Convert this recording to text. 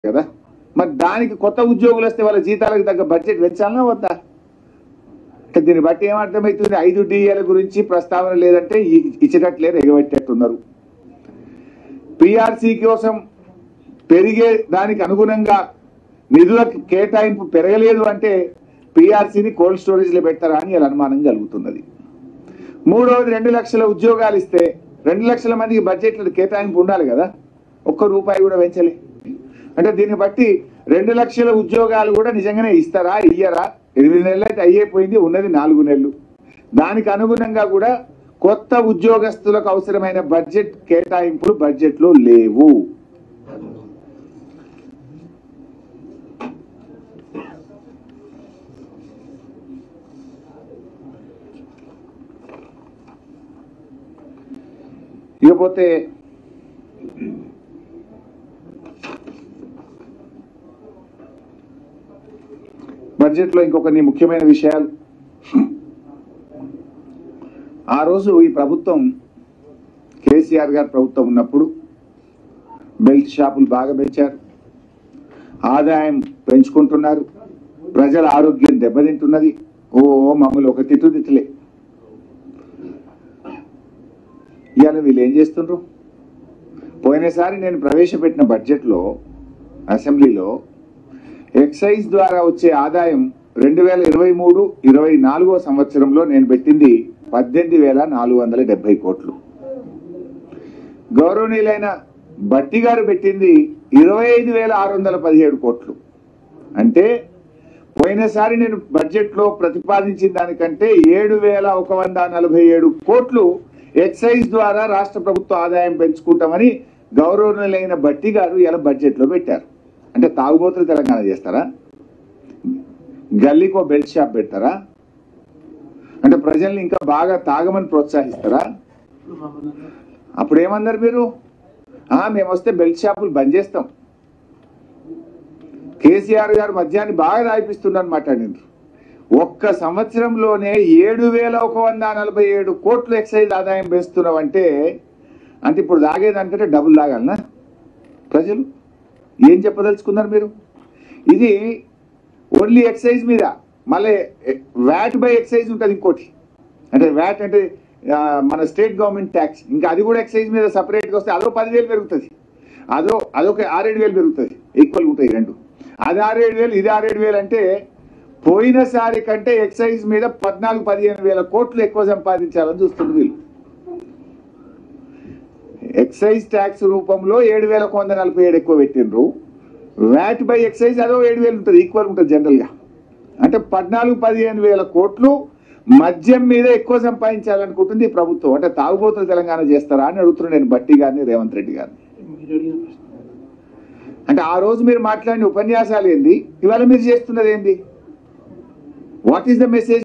కదా మరి దానికి కొత్త ఉద్యోగులు వస్తే వాళ్ళ జీతాలకు తగ్గ బడ్జెట్ పెంచాలన్నా వద్దా అంటే దీన్ని బట్టి ఏమర్థమవుతుంది ఐదు డిఏల గురించి ప్రస్తావన లేదంటే ఇ- ఇచ్చేటట్లేరు ఎగబెట్టేట్టున్నారు పిఆర్సీ కోసం పెరిగే దానికి అనుగుణంగా నిధుల కేటాయింపు పెరగలేదు అంటే పిఆర్సీని కోల్డ్ స్టోరేజ్లో పెడతారా అని ఇలా అనుమానం కలుగుతున్నది మూడవది రెండు లక్షల ఉద్యోగాలు ఇస్తే రెండు లక్షల మందికి బడ్జెట్లో కేటాయింపు ఉండాలి కదా ఒక్క రూపాయి కూడా పెంచలే అంటే దీన్ని బట్టి రెండు లక్షల ఉద్యోగాలు కూడా నిజంగానే ఇస్తారా ఇయ్యరా ఎనిమిది నెలలు అయితే అయ్యేపోయింది ఉన్నది నాలుగు నెలలు దానికి అనుగుణంగా కూడా కొత్త ఉద్యోగస్తులకు అవసరమైన బడ్జెట్ కేటాయింపులు బడ్జెట్లో లేవు ఇకపోతే బడ్జెట్ లో ఇంకొకన్ని ముఖ్యమైన విషయాలు ఆ రోజు ఈ ప్రభుత్వం కేసీఆర్ గారి ప్రభుత్వం ఉన్నప్పుడు బెల్ట్ షాపులు బాగా పెంచారు ఆదాయం పెంచుకుంటున్నారు ప్రజల ఆరోగ్యం దెబ్బతింటున్నది ఓ మమ్మల్ని ఒక తిట్టు తిట్టలే ఇవాళ వీళ్ళు ఏం చేస్తుండ్రు పోయినసారి నేను ప్రవేశపెట్టిన బడ్జెట్లో అసెంబ్లీలో ఎక్సైజ్ ద్వారా వచ్చే ఆదాయం రెండు వేల ఇరవై మూడు ఇరవై నాలుగో సంవత్సరంలో నేను పెట్టింది పద్దెనిమిది వేల నాలుగు వందల డెబ్బై కోట్లు గౌరవనీయులైన బట్టి గారు పెట్టింది ఇరవై ఐదు వేల ఆరు వందల పదిహేడు కోట్లు అంటే పోయినసారి నేను బడ్జెట్లో ప్రతిపాదించిన దానికంటే ఏడు వేల ఒక వంద నలభై ఏడు కోట్లు ఎక్సైజ్ ద్వారా రాష్ట్ర ప్రభుత్వ ఆదాయం పెంచుకుంటామని గౌరవనీయులైన బట్టి గారు ఇలా బడ్జెట్లో పెట్టారు అంటే తాగుబోతులు తెలంగాణ చేస్తారా గల్లీకో బెల్ట్ షాప్ పెడతారా అంటే ప్రజల్ని ఇంకా బాగా తాగమని ప్రోత్సహిస్తారా అప్పుడు ఏమన్నారు మీరు ఆ మేము వస్తే బెల్ట్ షాపులు బంద్ చేస్తాం కేసీఆర్ గారు మద్యాన్ని బాగా రాయిపిస్తున్నారు మాట్లాడినారు ఒక్క సంవత్సరంలోనే ఏడు వేల ఒక వంద నలభై ఏడు కోట్లు ఎక్సైజ్ ఆదాయం పెంచుతున్నావంటే అంటే ఇప్పుడు తాగేదానికంటే డబుల్ తాగాలనా ప్రజలు ఏం చెప్పదలుచుకున్నారు మీరు ఇది ఓన్లీ ఎక్సైజ్ మీద మళ్ళీ వ్యాట్ బై ఎక్సైజ్ ఉంటుంది ఇంకోటి అంటే వ్యాట్ అంటే ఆ, మన స్టేట్ గవర్నమెంట్ ట్యాక్స్ ఇంకా అది కూడా ఎక్సైజ్ మీద సపరేట్గా వస్తే అదో పదివేలు పెరుగుతుంది అదో అదొక ఆరేడు వేలు పెరుగుతుంది ఈక్వల్గా ఉంటాయి ఈ రెండు అది ఆరేడు వేలు ఇది ఆరేడు వేలు అంటే పోయినసారి కంటే ఎక్సైజ్ మీద పద్నాలుగు పదిహేను వేల కోట్లు ఎక్కువ సంపాదించాలని చూస్తుంది వీళ్ళు ఎక్సైజ్ ట్యాక్స్ రూపంలో ఏడు వేల ఒక వంద నలభై ఏడు ఎక్కువ పెట్టిండ్రు వ్యాట్ బై ఎక్సైజ్ అదో ఏడు వేలు ఉంటుంది ఈక్వల్ ఉంటుంది జనరల్గా అంటే పద్నాలుగు పదిహేను వేల కోట్లు మద్యం మీద ఎక్కువ సంపాదించాలనుకుంటుంది ఈ ప్రభుత్వం అంటే తాగుబోతులు తెలంగాణ చేస్తారా అని అడుగుతున్నాను నేను బట్టి గారిని రేవంత్ రెడ్డి గారిని అంటే ఆ రోజు మీరు మాట్లాడిన ఉపన్యాసాలు ఏంది ఇవాళ మీరు చేస్తున్నది ఏంది వాట్ ఈస్ ద మెసేజ్